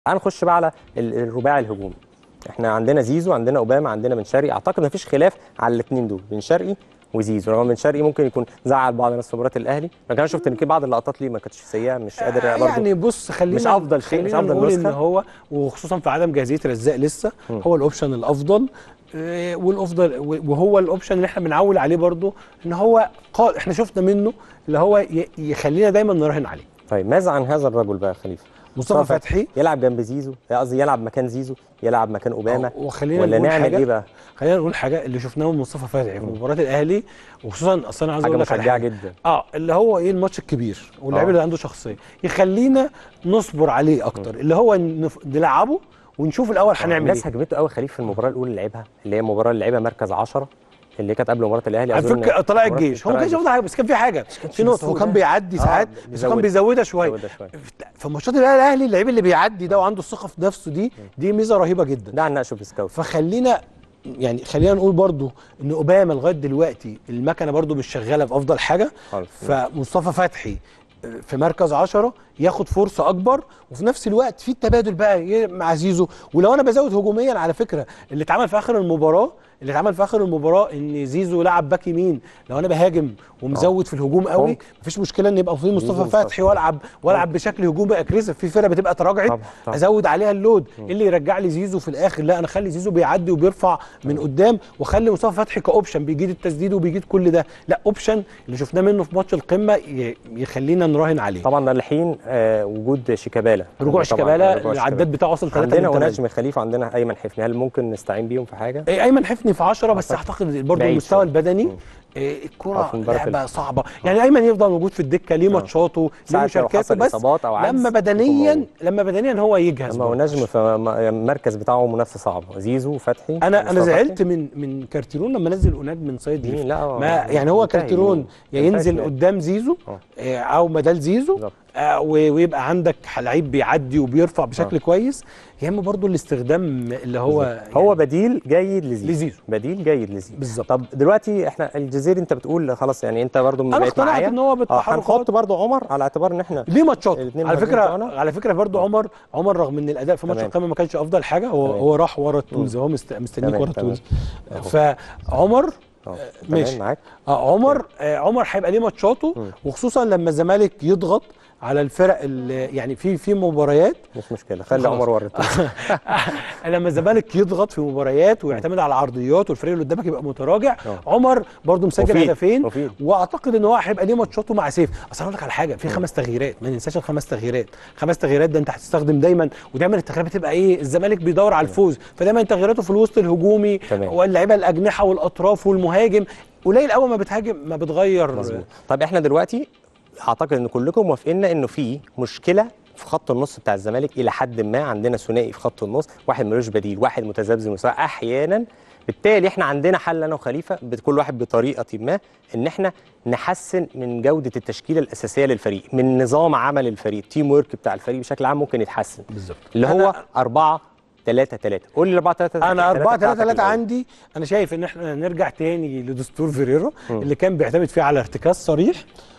تعال نخش بقى على ال- الرباعي الهجومي احنا عندنا زيزو عندنا اوباما عندنا بن شرقي اعتقد مفيش خلاف على الاثنين دول بن شرقي وزيزو رغم بن شرقي ممكن يكون زعل بعض الناس في مباراه الاهلي لكن انا شفت ان في بعض اللقطات ليه ما كانتش سيئه مش قادر برضه يعني بص خلينا مش أفضل شيء، مش خلينا أفضل نقول نسخة. ان هو وخصوصا في عدم جاهزيه رزاق لسه هو الاوبشن الافضل آه، والافضل وهو الاوبشن اللي احنا بنعول عليه برضو ان هو قال احنا شفنا منه اللي هو ي- يخلينا دايما نراهن عليه طيب ماذا عن هذا الرجل بقى يا خليفه مصطفى فتحي يلعب جنب زيزو قصدي يلعب مكان زيزو يلعب مكان اوباما وخلينا ولا نقول نعمل حاجة ايه بقى خلينا نقول حاجه اللي شفناه من مصطفى فتحي في مباراه الاهلي وخصوصا اصل انا عايز حاجه اقول لك على مشجعه حاجه جدا اه اللي هو ايه الماتش الكبير واللعيب آه. اللي عنده شخصيه يخلينا نصبر عليه اكتر اللي هو نف- نلعبه ونشوف الاول هنعمل الناس ايه هجمته قوي خليف في المباراه الاولى اللي لعبها اللي هي المباراه اللي لعبها مركز 10 اللي كانت قبل مباراه الاهلي على أظن فكره طلع مباراة الجيش هو ما طلائع كانش الجيش. افضل حاجه بس كان في حاجه في نقطه هو بس كان ده- بيعدي آه، ساعات بس هو بيزودها. كان بيزودها شويه بيزودها شوية. في ماتشات الاهلي اللعيب اللي بيعدي ده وعنده الثقه في نفسه دي دي ميزه رهيبه جدا ده عن نقشه في سكاوت فخلينا يعني خلينا نقول برضو ان اوباما لغايه دلوقتي المكنه برضو مش شغاله في افضل حاجه خالص. فمصطفى فتحي في مركز عشرة ياخد فرصة أكبر وفي نفس الوقت في التبادل بقى ي- مع زيزو ولو أنا بزود هجوميا على فكرة اللي اتعمل في آخر المباراة اللي اتعمل في آخر المباراة إن زيزو لعب باك يمين لو أنا بهاجم ومزود في الهجوم قوي ممكن. مفيش مشكلة إن يبقى في زيزو مصطفى مصطفى. فتحي والعب والعب بشكل هجومي اجريسيف في فرقة بتبقى تراجعت طبعا، طبعا. ازود عليها اللود إيه اللي يرجع لي زيزو في الاخر لا انا اخلي زيزو بيعدي وبيرفع من قدام واخلي مصطفى فتحي كاوبشن بيجيد التسديد وبيجيد كل ده لا اوبشن اللي شفناه منه في ماتش القمه ي- يخلينا نراهن عليه طبعا ده الحين آه وجود شيكابالا رجوع طبعاً شيكابالا رجوع العداد بتاعه وصل 3 عندنا من 8 ونجم خليفه عندنا ايمن حفني هل ممكن نستعين بيهم في حاجه؟ إيه، ايمن حفني في 10 بس اعتقد برضه بعيد المستوى شوية. البدني مم. إيه، آه، الكرة في مباراة لعبة ال- صعبة يعني ايمن يفضل موجود في الدكة ليه ماتشاته ليه ساعة لو مشاركاته حصل بس إصابات أو عجز لما يكون بدنيا موجود. لما بدنيا هو يجهز لما هو برضه. نجم فالمركز بتاعه منافسه صعبه زيزو فتحي انا انا مصطفى زعلت فتحي. من من كارتيرون لما نزل اوناد من سايد مين؟ ليفت لا، هو ما يعني هو منتهي كارتيرون مين؟ يا منتهي ينزل شمال. قدام زيزو آه. آه، او بدل زيزو بالظبط. آه، و- ويبقى عندك لعيب بيعدي وبيرفع بشكل كويس يا اما برضو الاستخدام اللي هو يعني هو بديل جيد لزيزو لزيزو. بديل جيد لزيزو بالظبط. طب دلوقتي احنا الجزيري انت بتقول خلاص يعني انت برضو أنا بقيت اقتنعت معايا إن هو اه بالتحركات. هنحط برضو عمر على اعتبار ان احنا ليه ماتشات الاتنين على مهاجمين فكره بتوعنا. على فكره برضو عمر عمر رغم ان الاداء في ماتش تمام. القمه ما كانش افضل حاجه هو تمام. هو راح ورا التولز هو مست- مستنيك تمام، ورا تمام. التولز فعمر اه ماشي. تمام معاك اه عمر آه عمر هيبقى ليه ماتشاته وخصوصا لما الزمالك يضغط على الفرق اللي يعني في في مباريات مش مشكله خلي خلاص. عمر ورا لما الزمالك يضغط في مباريات ويعتمد على العرضيات والفريق اللي قدامك يبقى متراجع اه. عمر برضو مسجل مفيد، هدفين مفيد. واعتقد ان هو هيبقى ليه ماتشاته مع سيف اصل اقول لك على حاجه في خمس تغييرات ما ننساش الخمس تغييرات خمس تغييرات ده انت هتستخدم دايما ودايما التغييرات بتبقى ايه الزمالك بيدور على الفوز فدايما تغييراته في الوسط الهجومي تمام. واللعيبه الاجنحه والاطراف والمهاجم قليل قوي ما بتهاجم ما بتغير مظبوط طب احنا دلوقتي اعتقد ان كلكم موافقين انه في مشكله في خط النص بتاع الزمالك الى حد ما عندنا ثنائي في خط النص واحد ملوش بديل واحد متذبذب مستوى احيانا بالتالي احنا عندنا حل انا وخليفه بت- كل واحد بطريقه ما ان احنا نحسن من جوده التشكيله الاساسيه للفريق من نظام عمل الفريق تيم ورك بتاع الفريق بشكل عام ممكن يتحسن بالظبط اللي أنا- هو 4 3 3 قول لي 4 3 انا 4 3 3 عندي انا شايف ان احنا نرجع تاني لدستور فيريرا اللي كان بيعتمد فيه على ارتكاز صريح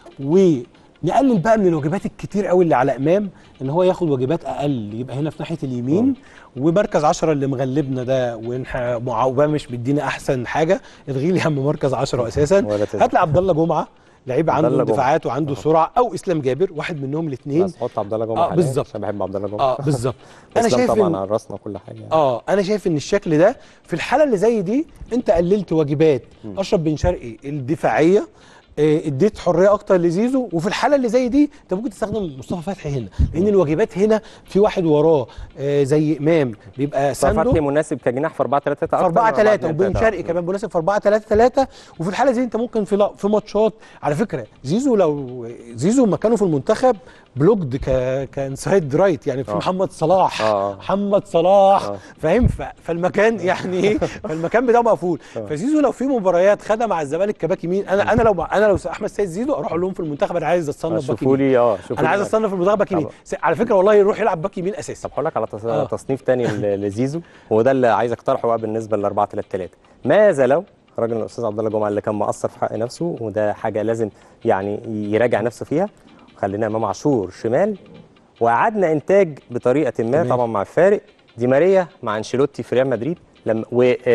ونقلل بقى من الواجبات الكتير قوي اللي على امام ان هو ياخد واجبات اقل يبقى هنا في ناحيه اليمين ومركز 10 اللي مغلبنا ده وإنح- معاوبه مش بيدينا احسن حاجه الغي لي هم مركز 10 اساسا ولا تزعل. هات لي عبد الله جمعه لعيب عبد عنده الله جمعة. دفاعات وعنده سرعه او اسلام جابر واحد منهم الاثنين بس حط عبد الله جمعه آه، حاليا، بالظبط. عشان بحب عبد الله جمعه اه بالظبط انا إسلام شايف طبعا إن على راسنا وكل حاجه يعني. اه انا شايف ان الشكل ده في الحاله اللي زي دي انت قللت واجبات اشرف بن شرقي الدفاعيه آه، اديت حريه اكتر لزيزو وفي الحاله اللي زي دي انت ممكن تستخدم مصطفى فتحي هنا لان الواجبات هنا في واحد وراه آه، زي امام بيبقى فتحي ساندو مناسب كجناح في 4 3 3 في 4 3 وبن شرقي كمان مناسب في 4 3 3 وفي الحاله دي انت ممكن في لا- في ماتشات على فكره زيزو لو زيزو مكانه في المنتخب بلوكد ك كانسايد رايت يعني في آه. محمد صلاح آه. محمد صلاح آه. فاهم ف- فالمكان يعني ايه فالمكان بتاعه مقفول فزيزو لو في مباريات خدها مع الزمالك كباك يمين انا انا لو انا لو احمد سيد زيزو اروح اقول لهم في المنتخب انا عايز اتصنف باك شوفوا يمين لي اه شوفوا انا لي عايز بقى. اتصنف في المنتخب باك يمين طبعا. س- على فكره والله يروح يلعب باك يمين اساسي طب هقول لك على تص- آه. تصنيف تاني ل- لزيزو وده اللي عايز اقترحه بقى بالنسبه ل 4 3 3 ماذا لو راجل الاستاذ عبد الله جمعه اللي كان مقصر في حق نفسه وده حاجه لازم يعني يراجع نفسه فيها خلينا امام عاشور شمال وقعدنا انتاج بطريقه ما تمام. طبعا مع الفارق دي ماريا مع انشيلوتي في ريال مدريد لما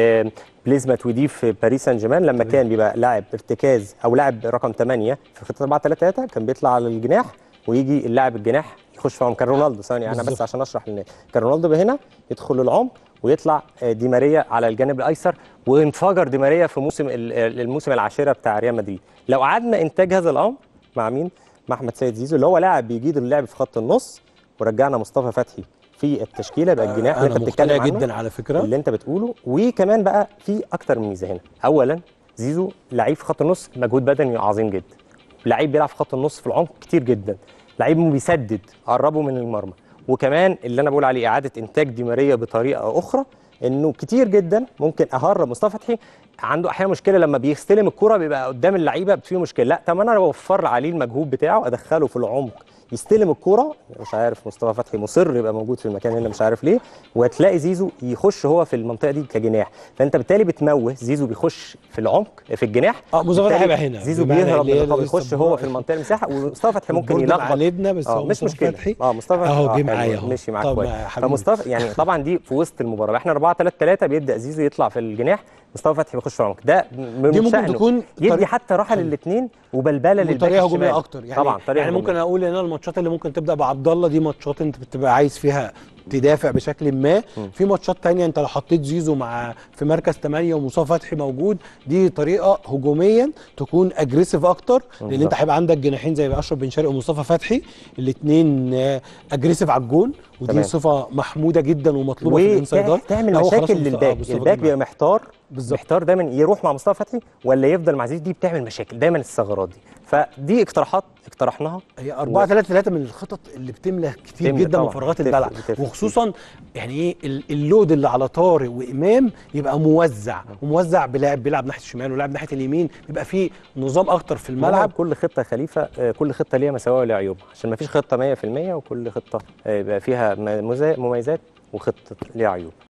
وبليز ماتويدي في باريس سان جيرمان لما تمام. كان بيبقى لاعب ارتكاز او لاعب رقم 8 في خطه 4 3 3 كان بيطلع على الجناح ويجي اللاعب الجناح يخش في عمق كان رونالدو ثانيه انا بس بالظبط. عشان اشرح للناس كان رونالدو هنا يدخل العمق ويطلع آه، دي ماريا على الجانب الايسر وانفجر دي ماريا في موسم ال- ال- الموسم العاشره بتاع ريال مدريد لو قعدنا انتاج هذا الامر مع مين مع احمد سيد زيزو اللي هو لاعب بيجيد اللعب في خط النص ورجعنا مصطفى فتحي في التشكيله يبقى الجناح اللي انا انت بتتكلم مقتنع عنه جدا على فكره اللي انت بتقوله وكمان بقى في اكتر من ميزه هنا اولا زيزو لعيب في خط النص مجهود بدني عظيم جدا لعيب بيلعب في خط النص في العمق كتير جدا لعيب بيسدد قربه من المرمى وكمان اللي انا بقول عليه اعاده انتاج دي ماريا بطريقه اخرى انه كتير جدا ممكن اهرب مصطفى فتحي عنده احيانا مشكله لما بيستلم الكره بيبقى قدام اللعيبه فيه مشكله لا طب انا اوفر عليه المجهود بتاعه ادخله في العمق يستلم الكرة مش عارف مصطفى فتحي مصر يبقى موجود في المكان هنا مش عارف ليه وهتلاقي زيزو يخش هو في المنطقه دي كجناح فانت بالتالي بتموه زيزو بيخش في العمق في الجناح اه مصطفى فتحي بالتالي هيبقى هنا زيزو بمعنى بيهرب اللي من هي الرقابة، لسه يخش هو بقى- في المنطقه المساحه ومصطفى فتحي ممكن البورد يلخبط معاندنا بس اه هو مش مصطفى مشكله فتحي اه مصطفى اهو آه، جه معايا حلو، اهو مشي معاك طب كويس يا حبيبي. فمصطفى يعني طبعا دي في وسط المباراه احنا 4 3 3 بيبدا زيزو يطلع في الجناح مصطفى فتحي بيخش في العمق ده من دي ممكن شأنه تكون يدي طريقة- حتى راحه للاثنين وبلبله للباك بطريقه الشمال. هجوميه اكتر يعني طبعا طريقه يعني ممكن هجومية. اقول ان أنا الماتشات اللي ممكن تبدا بعبد الله دي ماتشات انت بتبقى عايز فيها تدافع بشكل ما في ماتشات تانية انت لو حطيت زيزو مع في مركز 8 ومصطفى فتحي موجود دي طريقه هجوميا تكون اجريسيف اكتر لان انت بالظبط. هيبقى عندك جناحين زي اشرف بن شرقي ومصطفى فتحي الاثنين اجريسيف على الجون ودي تمام. صفه محموده جدا ومطلوبه في الانسايدات وتعمل لا، هو خلاص مشاكل مصطفى- آه، للباك مصطفى الباك جه بيبقى محتار بالظبط. محتار دايما يروح مع مصطفى فتحي ولا يفضل مع زيزو دي بتعمل مشاكل دايما الثغرات دي فدي اقتراحات اقترحناها هي 4 3 3 من الخطط اللي بتملى كتير بتملى جدا من طبعاً، فراغات بتفرق- الملعب بتفرق وخصوصا يعني ايه ال- اللود اللي على طارق وامام يبقى موزع وموزع بلاعب بيلعب ناحيه الشمال ولاعب ناحيه اليمين يبقى في نظام اكتر في الملعب الملعب كل خطه يا خليفه آه، كل خطه ليها مساوئ وليها عيوب عشان ما فيش خطه 100% وكل خطه آه، يبقى فيها م- مزا- مميزات وخطه ليها عيوب